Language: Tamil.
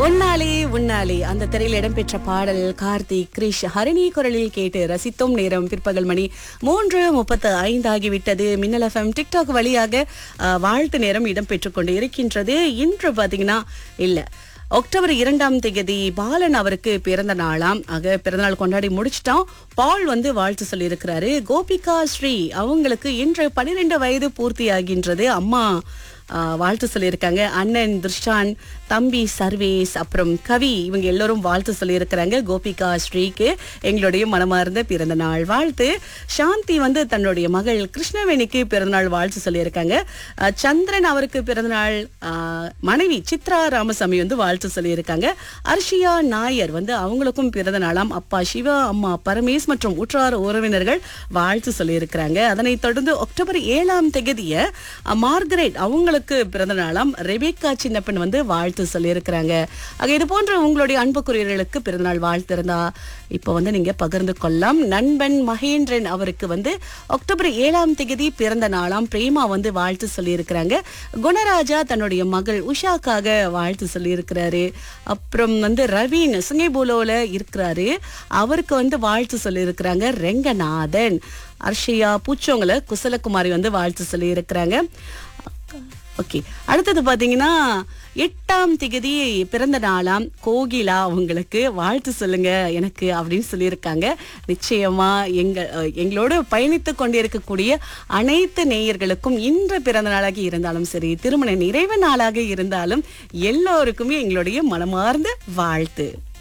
உன்னாலே உன்னாலே அந்த திரையில் இடம்பெற்ற பாடல் கார்த்திக் கிரிஷ் ஹரிணி குரலில் கேட்டு ரசித்தோம் நேரம் பிற்பகல் மணி மூன்று முப்பத்து ஐந்து ஆகிவிட்டது மின்னல் எஃப்எம் டிக்டாக் வழியாக அஹ், வாழ்த்து நேரம் இடம்பெற்றுக் கொண்டு இருக்கின்றது இன்று பாத்தீங்கன்னா இல்ல அக்டோபர் இரண்டாம் தேதி பாலன் அவருக்கு பிறந்த நாளாம் ஆக பிறந்தநாள் கொண்டாடி முடிச்சிட்டோம் பால் வந்து வாழ்த்து சொல்லியிருக்கிறாரு கோபிகா ஸ்ரீ அவங்களுக்கு இன்று பன்னிரெண்டு வயது பூர்த்தி ஆகின்றது அம்மா ஆஹ் வாழ்த்து சொல்லியிருக்காங்க அண்ணன் துர்ஷான் தம்பி சர்வேஸ் அப்புறம் கவி இவங்க எல்லோரும் வாழ்த்து சொல்லியிருக்கிறாங்க கோபிகா ஸ்ரீக்கு எங்களுடைய மனமார்ந்த பிறந்த நாள் வாழ்த்து சாந்தி வந்து தன்னுடைய மகள் கிருஷ்ணவேணிக்கு பிறந்தநாள் வாழ்த்து சொல்லியிருக்காங்க ஆஹ் சந்திரன் அவருக்கு பிறந்தநாள் ஆஹ் மனைவி சித்ரா ராமசாமி வந்து வாழ்த்து சொல்லியிருக்காங்க அர்ஷியா நாயர் வந்து அவங்களுக்கும் பிறந்த நாளாம் அப்பா சிவா அம்மா பரமேஷ் மற்றும் உற்றார் உறவினர்கள் வாழ்த்து சொல்லியிருக்கிறாங்க அதனைத் தொடர்ந்து அக்டோபர் ஏழாம் தேதிய அஹ், மார்கரெட் அவங்களுக்கு பிறந்த நாளாம் ரெபேக்கா சின்னப்பன் வந்து வாழ்த்து சொல்லியிருக்கிறாங்க ஆக இது போன்ற உங்களுடைய அன்புக்குரியவர்களுக்கு பிறந்தநாள் வாழ்த்து இருந்தா இப்போ வந்து நீங்க பகிர்ந்து கொள்ளலாம் நண்பன் மகேந்திரன் அவருக்கு வந்து அக்டோபர் ஏழாம் தேதி பிறந்த நாளாம் பிரேமா வந்து வாழ்த்து சொல்லியிருக்கிறாங்க குணராஜா தன்னுடைய மகள் உஷாக்காக வாழ்த்து சொல்லியிருக்கிறாரு அப்புறம் வந்து ரவீன் சுங்கைபூலோல இருக்கிறாரு அவருக்கு வந்து வாழ்த்து சொல்லியிருக்கிறாங்க ரெங்கநாதன் அர்ஷியா பூச்சோங்கள குசலகுமாரி வந்து வாழ்த்து சொல்லியிருக்கிறாங்க ஓகே அடுத்தது பாத்தீங்கன்னா எட்டாம் திகதி பிறந்த நாளாம் கோகிலா உங்களுக்கு வாழ்த்து சொல்லுங்க எனக்கு அப்படின்னு சொல்லியிருக்காங்க நிச்சயமா எங்க அஹ், எங்களோடு பயணித்து கொண்டிருக்கக்கூடிய அனைத்து நேயர்களுக்கும் இன்று பிறந்த நாளாக இருந்தாலும் சரி திருமண நிறைவு நாளாக இருந்தாலும் எல்லோருக்குமே எங்களுடைய மனமார்ந்த வாழ்த்து